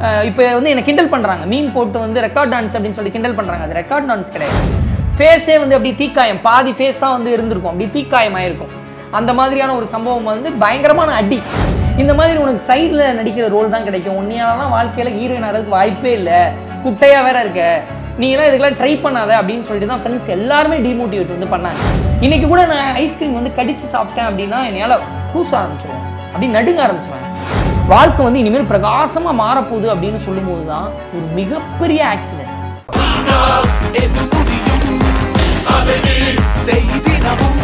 இப்போ வந்து என்னை கிண்டல் பண்ணுறாங்க மீன் போட்டு வந்து ரெக்கார்ட் டான்ஸ் அப்படின்னு சொல்லி கிண்டல் பண்ணுறாங்க அது ரெக்கார்ட் டான்ஸ் கிடையாது ஃபேஸே வந்து அப்படி தீக்காயம் பாதி ஃபேஸ் தான் வந்து இருந்திருக்கும் அப்படி தீக்காயம் ஆயிருக்கும் அந்த மாதிரியான ஒரு சம்பவம் வந்து பயங்கரமான அடி இந்த மாதிரி உனக்கு சைடில் நடிக்கிற ரோல் தான் கிடைக்கும் உன்னையாலாம் வாழ்க்கையில் ஹீரோயின் ஆகிறதுக்கு வாய்ப்பே இல்லை குட்டையாக வேற இருக்க நீ எல்லாம் இதுக்கெல்லாம் ட்ரை பண்ணாத அப்படின்னு சொல்லிட்டு தான் ஃப்ரெண்ட்ஸ் எல்லாருமே டிமோட்டிவேட் வந்து பண்ணாங்க இன்னைக்கு கூட நான் ஐஸ்கிரீம் வந்து கடிச்சு சாப்பிட்டேன் அப்படின்னா என்னையால் கூச ஆரம்பிச்சிருவேன் அப்படி நடுங்க ஆரம்பிச்சிருவேன் வாழ்க்கை வந்து இனிமேல் பிரகாசமாக மாறப்போகுது அப்படின்னு சொல்லும்போது தான் ஒரு மிகப்பெரிய ஆக்சிடென்ட் எது முடியும் அதனை செய்திடமும்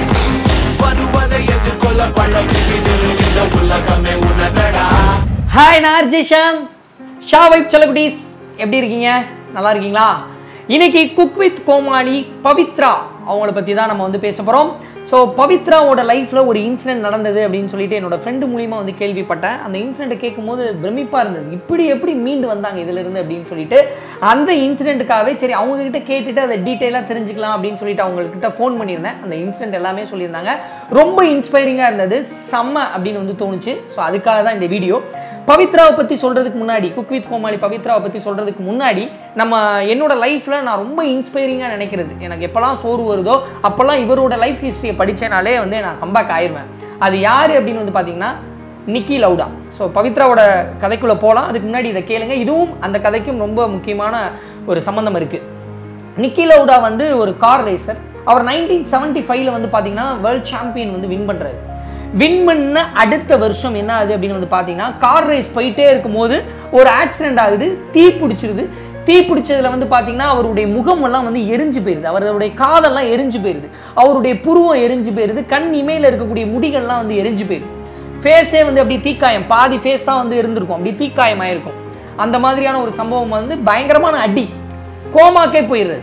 வருவதை எதிர்கொள்ள பழகிவிடு இந்த உலகமே உனதடா ஹாய் நான் அர்ஜிஷன் ஷா வைப் செலகுட்டீஸ் எப்படி இருக்கீங்க நல்லா இருக்கீங்களா இன்னைக்கு குக் வித் கோமாளி பவித்ரா அவங்கள பற்றி தான் நம்ம வந்து பேச போகிறோம் ஸோ பவித்ராவோட லைஃப்பில் ஒரு இன்சிடென்ட் நடந்தது அப்படின்னு சொல்லிட்டு என்னோட ஃப்ரெண்டு மூலியமா வந்து கேள்விப்பட்டேன் அந்த இன்சிடென்ட்டை கேட்கும்போது பிரமிப்பாக இருந்தது இப்படி எப்படி மீண்டு வந்தாங்க இதிலிருந்து அப்படின்னு சொல்லிட்டு அந்த இன்சிடென்ட்டுக்காகவே சரி அவங்க கிட்ட கேட்டுட்டு அதை டீட்டெயிலாக தெரிஞ்சுக்கலாம் அப்படின்னு சொல்லிட்டு அவங்கக்கிட்ட ஃபோன் பண்ணியிருந்தேன் அந்த இன்சிடென்ட் எல்லாமே சொல்லியிருந்தாங்க ரொம்ப இன்ஸ்பைரிங்காக இருந்தது செம்ம அப்படின்னு வந்து தோணுச்சு ஸோ அதுக்காக தான் இந்த வீடியோ பவித்ராவை பற்றி சொல்கிறதுக்கு முன்னாடி குக் வித் கோமாளி பவித்ராவை பற்றி சொல்கிறதுக்கு முன்னாடி நம்ம என்னோட லைஃப்பில் நான் ரொம்ப இன்ஸ்பைரிங்காக நினைக்கிறது எனக்கு எப்போல்லாம் சோறு வருதோ அப்போல்லாம் இவரோட லைஃப் ஹிஸ்ட்ரியை படித்தேனாலே வந்து நான் கம்பேக் ஆயிருவேன் அது யார் அப்படின்னு வந்து பார்த்தீங்கன்னா நிக்கி லவுடா ஸோ பவித்ராவோட கதைக்குள்ளே போகலாம் அதுக்கு முன்னாடி இதை கேளுங்க இதுவும் அந்த கதைக்கும் ரொம்ப முக்கியமான ஒரு சம்மந்தம் இருக்குது நிக்கி லவுடா வந்து ஒரு கார் ரேசர் அவர் நைன்டீன் செவன்ட்டி ஃபைவ்ல வந்து பார்த்தீங்கன்னா வேர்ல்ட் சாம்பியன் வந்து வின் பண்ணுறாரு வின் பண்ண அடுத்த வருஷம் என்ன ஆகுது அப்படின்னு வந்து பார்த்தீங்கன்னா கார் ரேஸ் போயிட்டே இருக்கும்போது ஒரு ஆக்சிடென்ட் ஆகுது தீ பிடிச்சிருது தீ பிடிச்சதுல வந்து பார்த்தீங்கன்னா அவருடைய முகமெல்லாம் வந்து எரிஞ்சு போயிருது அவருடைய காதெல்லாம் எரிஞ்சு போயிருது அவருடைய புருவம் எரிஞ்சு போயிருது கண் இமையில் இருக்கக்கூடிய முடிகள்லாம் வந்து எரிஞ்சு போயிருது ஃபேஸே வந்து அப்படி தீக்காயம் பாதி ஃபேஸ் தான் வந்து இருந்திருக்கும் அப்படி தீக்காயம் ஆயிருக்கும் அந்த மாதிரியான ஒரு சம்பவம் வந்து பயங்கரமான அடி கோமாக்கே போயிடுறது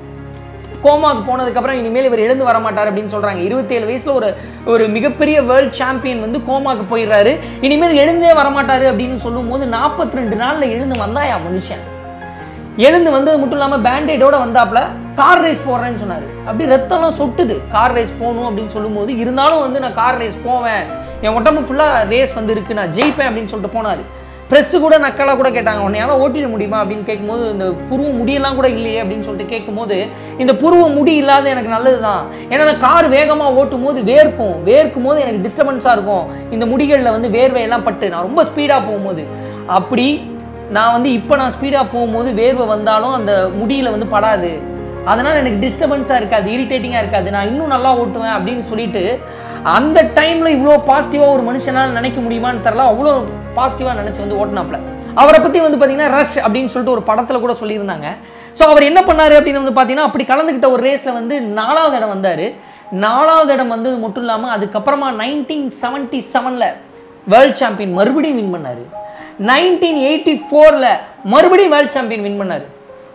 கோமாக்கு போனதுக்கப்புறம் இனிமேல் இவர் எழுந்து வர மாட்டார் அப்படின்னு சொல்கிறாங்க இருபத்தேழு வயசில் ஒரு ஒரு மிகப்பெரிய வேர்ல்ட் சாம்பியன் வந்து கோமாக்கு போயிடுறாரு இனிமேல் எழுந்தே வரமாட்டாரு அப்படின்னு சொல்லும்போது நாற்பத்தி ரெண்டு நாளில் எழுந்து வந்தாயா மனுஷன் எழுந்து வந்தது மட்டும் இல்லாமல் பேண்டேடோட வந்தாப்புல கார் ரேஸ் போடுறேன்னு சொன்னார் அப்படி ரத்தம்லாம் சொட்டுது கார் ரேஸ் போகணும் அப்படின்னு சொல்லும்போது இருந்தாலும் வந்து நான் கார் ரேஸ் போவேன் என் உடம்பு ஃபுல்லாக ரேஸ் வந்து இருக்கு நான் ஜெயிப்பேன் அப்படின்னு சொல்லிட்டு போனார் ப்ரெஸ்ஸு கூட நக்கலாக கூட கேட்டாங்க உன்னையால ஓட்டிட முடியுமா அப்படின்னு கேட்கும்போது இந்த புருவ முடியெல்லாம் கூட இல்லையே அப்படின்னு சொல்லிட்டு கேட்கும்போது இந்த புருவ முடி இல்லாத எனக்கு நல்லது தான் ஏன்னா நான் கார் வேகமாக ஓட்டும் போது வேர்க்கும் வேர்க்கும் போது எனக்கு டிஸ்டர்பன்ஸாக இருக்கும் இந்த முடிகளில் வந்து வேர்வையெல்லாம் பட்டு நான் ரொம்ப ஸ்பீடாக போகும்போது அப்படி நான் வந்து இப்போ நான் ஸ்பீடாக போகும்போது வேர்வை வந்தாலும் அந்த முடியில் வந்து படாது அதனால் எனக்கு டிஸ்டர்பன்ஸாக இருக்காது இரிட்டேட்டிங்காக இருக்காது நான் இன்னும் நல்லா ஓட்டுவேன் அப்படின்னு சொல்லிட்டு அந்த டைமில் இவ்வளோ பாசிட்டிவாக ஒரு மனுஷனால் நினைக்க முடியுமான்னு தெரில அவ்வளோ பாசிட்டிவாக நினச்சி வந்து ஓட்டினாப்ல அவரை பற்றி வந்து பார்த்தீங்கன்னா ரஷ் அப்படின்னு சொல்லிட்டு ஒரு படத்தில் கூட சொல்லியிருந்தாங்க ஸோ அவர் என்ன பண்ணார் அப்படின்னு வந்து பார்த்தீங்கன்னா அப்படி கலந்துக்கிட்ட ஒரு ரேஸில் வந்து நாலாவது இடம் வந்தார் நாலாவது இடம் வந்தது மட்டும் இல்லாமல் அதுக்கப்புறமா நைன்டீன் செவன்ட்டி செவனில் வேர்ல்ட் சாம்பியன் மறுபடியும் வின் பண்ணார் நைன்டீன் எயிட்டி ஃபோரில் மறுபடியும் வேர்ல்ட் சாம்பியன் வின் பண்ணார்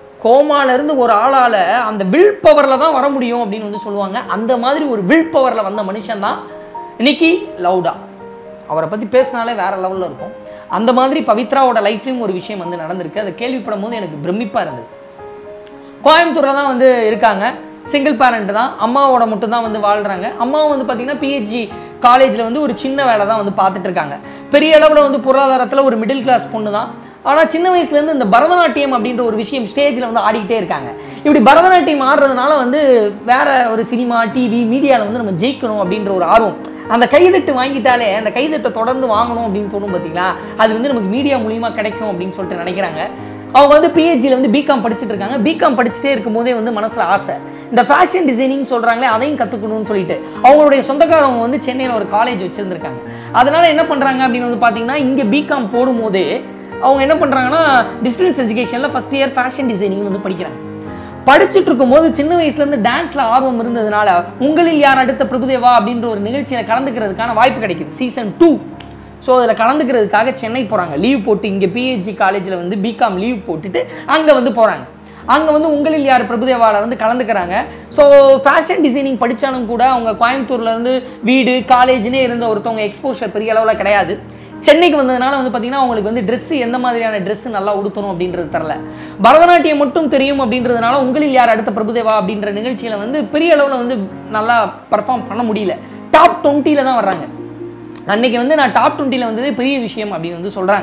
கோமால இருந்து ஒரு ஆளால அந்த வில் பவரில் தான் வர முடியும் அப்படின்னு வந்து சொல்லுவாங்க அந்த மாதிரி ஒரு வில் பவரில் வந்த மனுஷன் தான் நிக்கி லவுடா அவரை பற்றி பேசினாலே வேற லெவலில் இருக்கும் அந்த மாதிரி பவித்ராவோட லைஃப்லேயும் ஒரு விஷயம் வந்து நடந்திருக்கு அதை கேள்விப்படும் போது எனக்கு பிரமிப்பாக இருந்தது கோயம்புத்தூரில் தான் வந்து இருக்காங்க சிங்கிள் பேரண்ட் தான் அம்மாவோட மட்டும் தான் வந்து வாழ்கிறாங்க அம்மாவும் வந்து பார்த்தீங்கன்னா பிஹெச்டி காலேஜில் வந்து ஒரு சின்ன வேலை தான் வந்து பார்த்துட்டு இருக்காங்க பெரிய அளவில் வந்து பொருளாதாரத்தில் ஒரு மிடில் கிளாஸ் பொண்ணு தான் ஆனால் சின்ன வயசுலேருந்து இந்த பரதநாட்டியம் அப்படின்ற ஒரு விஷயம் ஸ்டேஜில் வந்து ஆடிக்கிட்டே இருக்காங்க இப்படி பரதநாட்டியம் ஆடுறதுனால வந்து வேற ஒரு சினிமா டிவி மீடியாவில் வந்து நம்ம ஜெயிக்கணும் அப்படின்ற ஒரு ஆர்வம் அந்த கைதட்டு வாங்கிட்டாலே அந்த கைதட்டை தொடர்ந்து வாங்கணும் அப்படின்னு தோணும் பார்த்தீங்களா அது வந்து நமக்கு மீடியா மூலியமாக கிடைக்கும் அப்படின்னு சொல்லிட்டு நினைக்கிறாங்க அவங்க வந்து பிஹெச்சியில் வந்து பிகாம் படிச்சுட்டு இருக்காங்க பிகாம் படிச்சுட்டே இருக்கும்போதே வந்து மனசில் ஆசை இந்த ஃபேஷன் டிசைனிங் சொல்கிறாங்களே அதையும் கற்றுக்கணும்னு சொல்லிட்டு அவங்களுடைய சொந்தக்காரவங்க வந்து சென்னையில் ஒரு காலேஜ் வச்சுருந்துருக்காங்க அதனால என்ன பண்ணுறாங்க அப்படின்னு வந்து பார்த்தீங்கன்னா இங்கே பிகாம் போடும்போதே அவங்க என்ன பண்ணுறாங்கன்னா டிஸ்டன்ஸ் எஜுகேஷனில் ஃபஸ்ட் இயர் ஃபேஷன் டிசைனிங் வந்து படிக்கிறாங்க படிச்சுட்டு இருக்கும்போது சின்ன வயசுலேருந்து டான்ஸில் ஆர்வம் இருந்ததுனால உங்களில் யார் அடுத்த பிரபுதேவா அப்படின்ற ஒரு நிகழ்ச்சியில் கலந்துக்கிறதுக்கான வாய்ப்பு கிடைக்குது சீசன் டூ ஸோ அதில் கலந்துக்கிறதுக்காக சென்னை போகிறாங்க லீவ் போட்டு இங்கே பிஹெச்சி காலேஜில் வந்து பிகாம் லீவ் போட்டுட்டு அங்கே வந்து போகிறாங்க அங்கே வந்து உங்களில் யார் பிரபுதேவாவில் வந்து கலந்துக்கிறாங்க ஸோ ஃபேஷன் டிசைனிங் படித்தாலும் கூட அவங்க கோயம்புத்தூர்ல இருந்து வீடு காலேஜ்னே இருந்த ஒருத்தவங்க எக்ஸ்போஷர் பெரிய அளவில் கிடையாது சென்னைக்கு வந்ததுனால வந்து பார்த்தீங்கன்னா அவங்களுக்கு வந்து Dress எந்த மாதிரியான Dress நல்லா உடுத்தணும் அப்படின்றது தெரில பரதநாட்டியம் மட்டும் தெரியும் அப்படின்றதுனால உங்களில் யார் அடுத்த பிரபுதேவா அப்படின்ற நிகழ்ச்சியில் வந்து பெரிய அளவில் வந்து நல்லா பர்ஃபார்ம் பண்ண முடியல டாப் டுவெண்ட்டியில் தான் வர்றாங்க அன்னைக்கு வந்து நான் டாப் டுவெண்ட்டியில் வந்ததே பெரிய விஷயம் அப்படின்னு வந்து சொல்கிறாங்க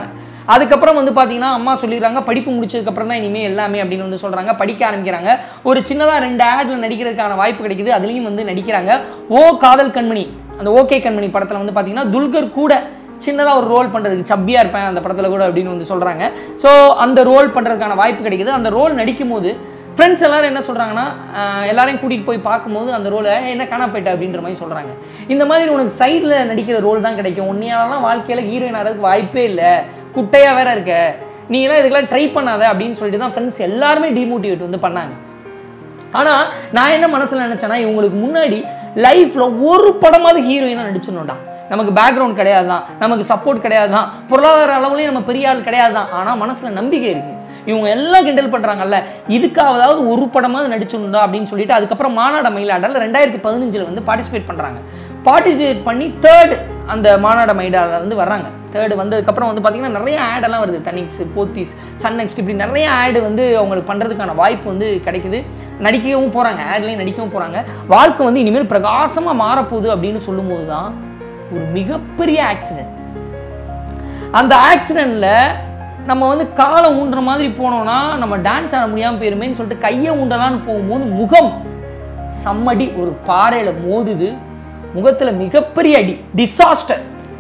அதுக்கப்புறம் வந்து பார்த்தீங்கன்னா அம்மா சொல்லிடுறாங்க படிப்பு முடிச்சதுக்கப்புறம் தான் இனிமேல் எல்லாமே அப்படின்னு வந்து சொல்கிறாங்க படிக்க ஆரம்பிக்கிறாங்க ஒரு சின்னதாக ரெண்டு ஆடில் நடிக்கிறதுக்கான வாய்ப்பு கிடைக்குது அதுலேயும் வந்து நடிக்கிறாங்க ஓ காதல் கண்மணி அந்த ஓகே கண்மணி படத்தில் வந்து பார்த்தீங்கன்னா துல்கர் கூட சின்னதாக ஒரு ரோல் பண்ணுறதுக்கு சப்பியாக இருப்பேன் அந்த படத்தில் கூட அப்படின்னு வந்து சொல்கிறாங்க ஸோ அந்த ரோல் பண்ணுறதுக்கான வாய்ப்பு கிடைக்குது அந்த ரோல் நடிக்கும் போது ஃப்ரெண்ட்ஸ் எல்லாரும் என்ன சொல்கிறாங்கன்னா எல்லாரையும் கூட்டிகிட்டு போய் பார்க்கும்போது அந்த ரோலை என்ன காணா போயிட்ட அப்படின்ற மாதிரி சொல்கிறாங்க இந்த மாதிரி உனக்கு சைடில் நடிக்கிற ரோல் தான் கிடைக்கும் உன்னையாலாம் வாழ்க்கையில் ஹீரோயின் ஆகிறதுக்கு வாய்ப்பே இல்லை குட்டையாக வேற இருக்க நீ எல்லாம் இதுக்கெல்லாம் ட்ரை பண்ணாத அப்படின்னு சொல்லிட்டு தான் ஃப்ரெண்ட்ஸ் எல்லாருமே டிமோட்டிவேட் வந்து பண்ணாங்க ஆனால் நான் என்ன மனசில் நினச்சேன்னா இவங்களுக்கு முன்னாடி லைஃப்பில் ஒரு படமாவது ஹீரோயினாக நடிச்சிடணும்டா நமக்கு பேக்ரவுண்ட் கிடையாது தான் நமக்கு சப்போர்ட் கிடையாது தான் பொருளாதார அளவுலையும் நம்ம பெரிய ஆள் கிடையாது தான் ஆனால் மனசில் நம்பிக்கை இருக்குது இவங்க எல்லாம் கிண்டல் பண்ணுறாங்கல்ல இதுக்காவதாவது ஒரு படமாவது நடிச்சிடணும்டா அப்படின்னு சொல்லிட்டு அதுக்கப்புறம் மாநாட மயிலாடல் ரெண்டாயிரத்தி பதினஞ்சில் வந்து பார்ட்டிசிபேட் பண்ணுறாங்க பார்ட்டிசிபேட் பண்ணி தேர்ட் அந்த மாநாட மயிலாடல வந்து வர்றாங்க தேர்டு வந்ததுக்கப்புறம் வந்து பார்த்தீங்கன்னா நிறைய ஆடெல்லாம் வருது தனிக்ஸ் போத்தீஸ் சன் நெக்ஸ்ட் இப்படி நிறைய ஆடு வந்து அவங்களுக்கு பண்ணுறதுக்கான வாய்ப்பு வந்து கிடைக்குது நடிக்கவும் போகிறாங்க ஆட்லேயும் நடிக்கவும் போகிறாங்க வாழ்க்கை வந்து இனிமேல் பிரகாசமாக மாறப்போகுது அப்படின்னு சொல்லும்போது தான் ஒரு மிகப்பெரிய ஆக்சிடென்ட் அந்த ஆக்சிடெண்ட்டில் நம்ம வந்து காலை ஊண்டுற மாதிரி போனோம்னா நம்ம டான்ஸ் ஆட முடியாமல் போயிருமேன்னு சொல்லிட்டு கையை ஊண்டலான்னு போகும்போது முகம் சம்மடி ஒரு பாறையில் மோதுது முகத்தில் மிகப்பெரிய அடி டிசாஸ்டர்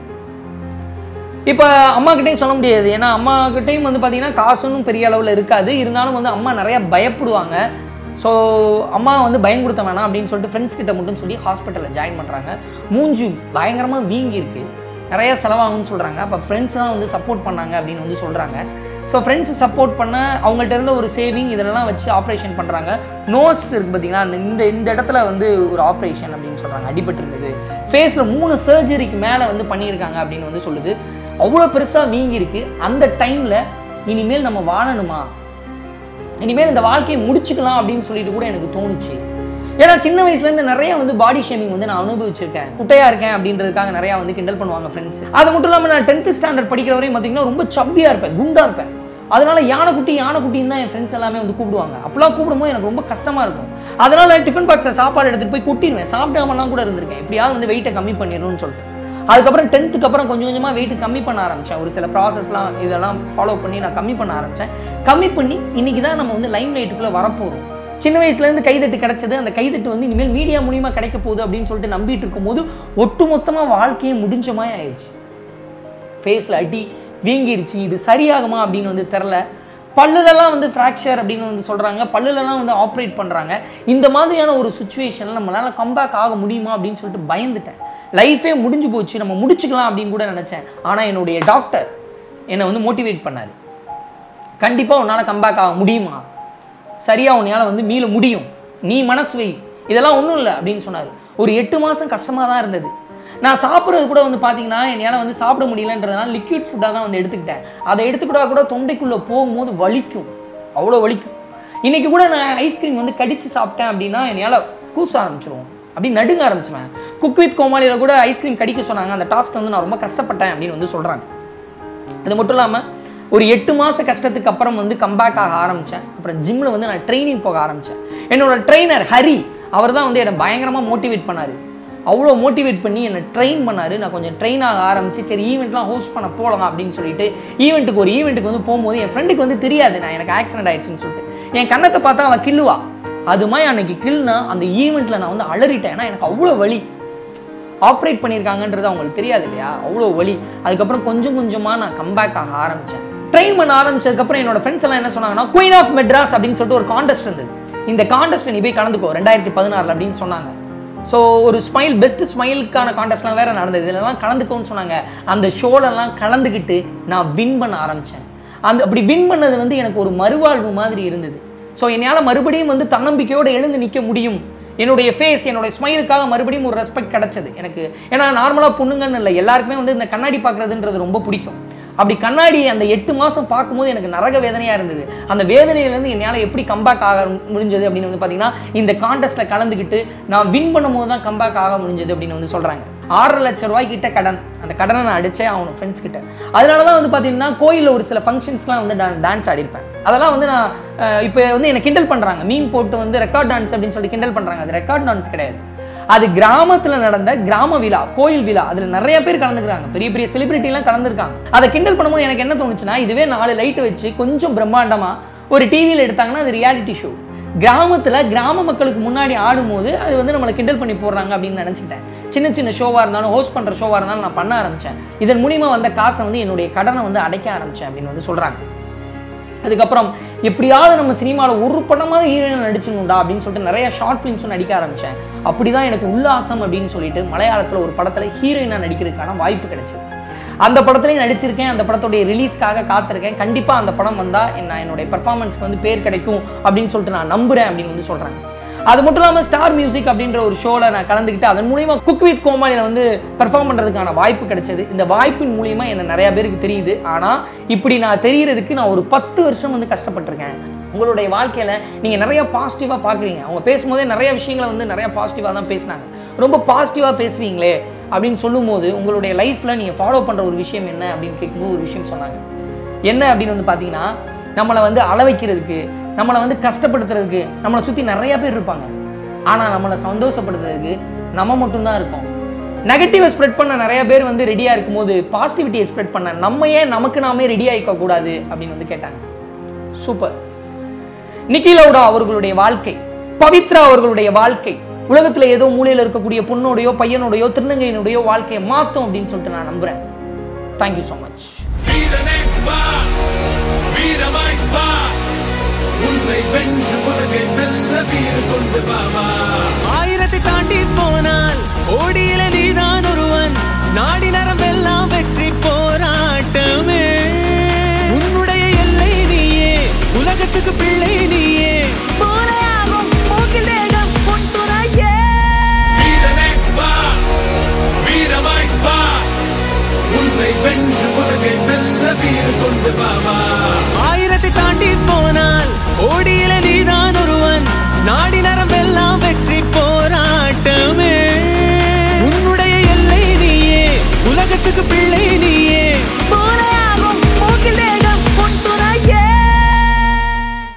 இப்போ அம்மா கிட்டேயும் சொல்ல முடியாது ஏன்னா அம்மா கிட்டேயும் வந்து பார்த்தீங்கன்னா காசுன்னு பெரிய அளவில் இருக்காது இருந்தாலும் வந்து அம்மா நிறைய பயப்படுவாங்க ஸோ அம்மா வந்து பயம் கொடுத்த வேணாம் அப்படின்னு சொல்லிட்டு ஃப்ரெண்ட்ஸ் கிட்ட மட்டும் சொல்லி ஹாஸ்பிட்டலில் ஜாயின் பண்ணுறாங்க மூஞ்சி பயங்கரமாக வீங்கி இருக்கு நிறைய செலவாகும்னு சொல்கிறாங்க அப்போ ஃப்ரெண்ட்ஸ் தான் வந்து சப்போர்ட் பண்ணாங்க அப்படின்னு வந்து சொல்கிறாங்க ஸோ ஃப்ரெண்ட்ஸ் சப்போர்ட் பண்ண அவங்கள்ட்ட இருந்த ஒரு சேவிங் இதெல்லாம் வச்சு ஆப்ரேஷன் பண்ணுறாங்க நோஸ் இருக்குது பார்த்தீங்களா அந்த இந்த இந்த இடத்துல வந்து ஒரு ஆப்ரேஷன் அப்படின்னு சொல்கிறாங்க அடிபட்டு இருந்தது ஃபேஸில் மூணு சர்ஜரிக்கு மேலே வந்து பண்ணியிருக்காங்க அப்படின்னு வந்து சொல்லுது அவ்வளோ பெருசாக வீங்கி இருக்கு அந்த டைமில் இனிமேல் நம்ம வாழணுமா இனிமேல் இந்த வாழ்க்கையை முடிச்சுக்கலாம் அப்படின்னு சொல்லிட்டு கூட எனக்கு தோணுச்சு ஏன்னா சின்ன வயசுலேருந்து நிறைய வந்து பாடி ஷேமிங் வந்து நான் அனுபவிச்சிருக்கேன் குட்டையாக இருக்கேன் அப்படின்றதுக்காக நிறையா வந்து கிண்டல் பண்ணுவாங்க ஃப்ரெண்ட்ஸ் அது மட்டும் இல்லாமல் நான் டென்த்து ஸ்டாண்டர்ட் படிக்கிற வரையும் பார்த்தீங்கன்னா ரொம்ப சப்பியாக இருப்பேன் குண்டாக இருப்பேன் அதனால யானைக்குட்டி யானைக்குட்டின்னு தான் என் ஃப்ரெண்ட்ஸ் எல்லாமே வந்து கூப்பிடுவாங்க அப்பெல்லாம் கூப்பிடும்போது எனக்கு ரொம்ப கஷ்டமா இருக்கும் அதனால டிஃபன் பாக்ஸில் சாப்பாடு எடுத்துட்டு போய் கொட்டிடுவேன் சாப்பிடாமலாம் கூட இருந்திருக்கேன் எப்படியாவது வந்து வெயிட்டை கம்மி பண்ணிடணும்னு சொல்லிட்டு அதுக்கப்புறம் டென்த்துக்கு அப்புறம் கொஞ்சம் கொஞ்சமாக வெயிட் கம்மி பண்ண ஆரம்பித்தேன் ஒரு சில ப்ராசஸ்லாம் இதெல்லாம் ஃபாலோ பண்ணி நான் கம்மி பண்ண ஆரம்பித்தேன் கம்மி பண்ணி இன்னைக்கு தான் நம்ம வந்து லைம் லைட்டுக்குள்ளே வரப்போகிறோம் சின்ன வயசுலேருந்து கைதட்டு கிடைச்சது அந்த கைதட்டு வந்து இனிமேல் மீடியா மூலியமாக கிடைக்க போகுது அப்படின்னு சொல்லிட்டு நம்பிட்டு இருக்கும்போது ஒட்டுமொத்தமாக வாழ்க்கையே முடிஞ்ச மாதிரி ஆயிடுச்சு ஃபேஸில் அடி வீங்கிருச்சு இது சரியாகுமா அப்படின்னு வந்து தெரில பல்லுலலாம் வந்து ஃப்ராக்சர் அப்படின்னு வந்து சொல்கிறாங்க பல்லுலலாம் வந்து ஆப்ரேட் பண்ணுறாங்க இந்த மாதிரியான ஒரு சுச்சுவேஷனில் நம்மளால் கம்பேக் ஆக முடியுமா அப்படின்னு சொல்லிட்டு பயந்துட்டேன் லைஃபே முடிஞ்சு போச்சு நம்ம முடிச்சுக்கலாம் அப்படின்னு கூட நினச்சேன் ஆனால் என்னுடைய டாக்டர் என்னை வந்து மோட்டிவேட் பண்ணார் கண்டிப்பாக உன்னால் கம்பேக் ஆக முடியுமா சரியாக உன்னால் வந்து மீள முடியும் நீ மனசு வை இதெல்லாம் ஒன்றும் இல்லை அப்படின்னு சொன்னார் ஒரு எட்டு மாதம் கஷ்டமாக தான் இருந்தது நான் சாப்பிட்றது கூட வந்து பார்த்தீங்கன்னா என்னால் வந்து சாப்பிட முடியலன்றதுனால லிக்விட் ஃபுட்டாக தான் வந்து எடுத்துக்கிட்டேன் அதை எடுத்துக்கிட்டா கூட தொண்டைக்குள்ளே போகும்போது வலிக்கும் அவ்வளோ வலிக்கும் இன்றைக்கி கூட நான் ஐஸ்கிரீம் வந்து கடித்து சாப்பிட்டேன் அப்படின்னா என்னால் கூச ஆரம்பிச்சிருவோம் அப்படி நடுங்க ஆரம்பிச்சிருவேன் குக் வித் கோமாளியில் கூட ஐஸ்கிரீம் கடிக்க சொன்னாங்க அந்த டாஸ்க் வந்து நான் ரொம்ப கஷ்டப்பட்டேன் அப்படின்னு வந்து சொல்கிறாங்க அது மட்டும் இல்லாமல் ஒரு எட்டு மாத கஷ்டத்துக்கு அப்புறம் வந்து கம்பேக் ஆக ஆரம்பித்தேன் அப்புறம் ஜிம்மில் வந்து நான் ட்ரைனிங் போக ஆரம்பித்தேன் என்னோட ட்ரெயினர் ஹரி அவர் தான் வந்து என்னை பயங்கரமாக மோட்டிவேட் பண்ணார் அவ்வளோ மோட்டிவேட் பண்ணி என்னை ட்ரெயின் பண்ணார் நான் கொஞ்சம் ட்ரெயின் ஆக ஆரம்பிச்சு சரி ஈவெண்ட்லாம் ஹோஸ்ட் பண்ண போகலாம் அப்படின்னு சொல்லிட்டு ஈவெண்ட்டுக்கு ஒரு ஈவெண்ட்டுக்கு வந்து போகும்போது என் ஃப்ரெண்டுக்கு வந்து தெரியாது நான் எனக்கு ஆக்சிடென்ட் ஆயிடுச்சுன்னு சொல்லிட்டு என் கண்ணத்தை பார்த்தா அவன் கில்லுவா அது மாதிரி அன்னைக்கு கில்னா அந்த ஈவெண்ட்டில் நான் வந்து அலறிட்டேன் ஏன்னா எனக்கு அவ்வளோ வலி ஆப்ரேட் பண்ணியிருக்காங்கன்றது அவங்களுக்கு தெரியாது இல்லையா அவ்வளோ வலி அதுக்கப்புறம் கொஞ்சம் கொஞ்சமாக நான் கம்பேக் ஆக ஆரம்பித்தேன் ட்ரெயின் பண்ண ஆரம்பிச்சதுக்கப்புறம் என்னோட ஃப்ரெண்ட்ஸ் எல்லாம் என்ன சொன்னாங்கன்னா குயின் ஆஃப் மெட்ராஸ் அப்படின்னு சொல்லிட்டு ஒரு காண்டெஸ்ட் இருந்தது இந்த காண்டெஸ்ட் நீ போய் கலந்துக்கோ ரெண்டாயிரத்தி பதினாறில் அப்படின்னு சொன்னாங்க ஸோ ஒரு ஸ்மைல் பெஸ்ட் ஸ்மைலுக்கான காண்டெஸ்ட்லாம் வேற நடந்தது இதெல்லாம் கலந்துக்கோன்னு சொன்னாங்க அந்த ஷோலெல்லாம் கலந்துக்கிட்டு நான் வின் பண்ண ஆரம்பித்தேன் அந்த அப்படி வின் பண்ணது வந்து எனக்கு ஒரு மறுவாழ்வு மாதிரி இருந்தது ஸோ என்னால் மறுபடியும் வந்து தன்னம்பிக்கையோடு எழுந்து நிற்க முடியும் என்னுடைய ஃபேஸ் என்னுடைய ஸ்மைலுக்காக மறுபடியும் ஒரு ரெஸ்பெக்ட் கிடைச்சது எனக்கு ஏன்னா நார்மலாக பொண்ணுங்கன்னு இல்லை எல்லாருக்குமே வந்து இந்த கண்ணாடி பார்க்குறதுன்றது ரொம்ப பிடிக்கும் அப்படி கண்ணாடி அந்த எட்டு மாதம் பார்க்கும்போது எனக்கு நரக வேதனையாக இருந்தது அந்த வேதனையிலேருந்து என்னால் எப்படி கம்பேக் ஆக முடிஞ்சது அப்படின்னு வந்து பார்த்தீங்கன்னா இந்த காண்டெஸ்ட்டில் கலந்துக்கிட்டு நான் வின் பண்ணும்போது தான் கம்பேக் ஆக முடிஞ்சது அப்படின்னு வந்து சொல்கிறாங்க ஆறரை லட்சம் ரூபாய் கிட்ட கடன் அந்த கடனை நான் அடித்தேன் அவன் ஃப்ரெண்ட்ஸ் கிட்ட அதனால தான் வந்து பார்த்தீங்கன்னா கோயிலில் ஒரு சில ஃபங்க்ஷன்ஸ்லாம் வந்து நான் டான்ஸ் ஆடிருப்பேன் அதெல்லாம் வந்து நான் இப்போ வந்து என்னை கிண்டல் பண்ணுறாங்க மீன் போட்டு வந்து ரெக்கார்ட் டான்ஸ் அப்படின்னு சொல்லி கிண்டல் பண்ணுறாங்க அது ரெக்கார்ட் டான்ஸ் கிடையாது அது கிராமத்தில் நடந்த கிராம விழா கோயில் விழா அதில் நிறைய பேர் கலந்துக்கிறாங்க பெரிய பெரிய செலிபிரிட்டிலாம் கலந்துருக்காங்க அதை கிண்டல் பண்ணும்போது எனக்கு என்ன தோணுச்சுன்னா இதுவே நாலு லைட் வச்சு கொஞ்சம் பிரம்மாண்டமாக ஒரு டிவியில் எடுத்தாங்கன்னா அது ரியாலிட்டி ஷோ கிராமத்தில் கிராம மக்களுக்கு முன்னாடி ஆடும்போது அது வந்து நம்மளை கிண்டல் பண்ணி போடுறாங்க அப்படின்னு நினச்சிக்கிட்டேன் சின்ன சின்ன ஷோவாக இருந்தாலும் ஹோஸ்ட் பண்ணுற ஷோவாக இருந்தாலும் நான் பண்ண ஆரம்பித்தேன் இதன் மூலிமா வந்த காசை வந்து என்னுடைய கடனை வந்து அடைக்க ஆரம்பித்தேன் அப்படின்னு வந்து சொல்கிறாங்க அதுக்கப்புறம் எப்படியாவது நம்ம சினிமாவில் ஒரு படமாவது ஹீரோயின் நடிச்சுணுண்டா அப்படின்னு சொல்லிட்டு நிறைய ஷார்ட் ஃபிலிம்ஸும் நடிக்க ஆரம்பித்தேன் அப்படி தான் எனக்கு உல்லாசம் அப்படின்னு சொல்லிட்டு மலையாளத்தில் ஒரு படத்தில் ஹீரோயினாக நடிக்கிறதுக்கான வாய்ப்பு கிடைச்சது அந்த படத்துலையும் நடிச்சிருக்கேன் அந்த படத்துடைய ரிலீஸ்க்காக காத்திருக்கேன் கண்டிப்பாக அந்த படம் வந்தால் நான் என்னுடைய பெர்ஃபார்மன்ஸ்க்கு வந்து பேர் கிடைக்கும் அப்படின்னு சொல்லிட்டு நான் நம்புகிறேன் அப்படின்னு வந்து சொல்கிறாங்க அது மட்டும் இல்லாமல் ஸ்டார் மியூசிக் அப்படின்ற ஒரு ஷோவில் நான் கலந்துக்கிட்டு அதன் மூலியமா குக் வித் கோமாளியில் வந்து பெர்ஃபார்ம் பண்ணுறதுக்கான வாய்ப்பு கிடைச்சது இந்த வாய்ப்பின் மூலியமா என்ன நிறைய பேருக்கு தெரியுது ஆனால் இப்படி நான் தெரியறதுக்கு நான் ஒரு பத்து வருஷம் வந்து கஷ்டப்பட்டிருக்கேன் உங்களுடைய வாழ்க்கையில் நீங்கள் நிறைய பாசிட்டிவாக பார்க்குறீங்க அவங்க பேசும்போதே நிறைய விஷயங்களை வந்து நிறைய பாசிட்டிவாக தான் பேசினாங்க ரொம்ப பாசிட்டிவாக பேசுவீங்களே அப்படின்னு சொல்லும்போது உங்களுடைய லைஃப்பில் நீங்கள் ஃபாலோ பண்ணுற ஒரு விஷயம் என்ன அப்படின்னு கேட்கும்போது ஒரு விஷயம் சொன்னாங்க என்ன அப்படின்னு வந்து பார்த்தீங்கன்னா நம்மளை வந்து அள வைக்கிறதுக்கு நம்மளை வந்து கஷ்டப்படுத்துறதுக்கு நம்மளை சுற்றி நிறைய பேர் இருப்பாங்க ஆனால் நம்மளை சந்தோஷப்படுத்துறதுக்கு நம்ம மட்டும்தான் இருக்கோம் நெகட்டிவை ஸ்ப்ரெட் பண்ண நிறைய பேர் வந்து ரெடியாக இருக்கும்போது பாசிட்டிவிட்டியை ஸ்ப்ரெட் பண்ண நம்ம ஏன் நமக்கு நாமே ரெடி ஆகிக்க கூடாது அப்படின்னு வந்து கேட்டாங்க சூப்பர் நிக்கி லவுடா அவர்களுடைய வாழ்க்கை பவித்ரா அவர்களுடைய வாழ்க்கை உலகத்துல ஏதோ மூலையில இருக்கக்கூடிய பொண்ணோடையோ பையனோடையோ திருநங்கையினுடையோ வாழ்க்கையை மாத்தும் அப்படின்னு சொல்லிட்டு நான் நம்புறேன் தேங்க்யூ ஸோ மச் வீரனே வா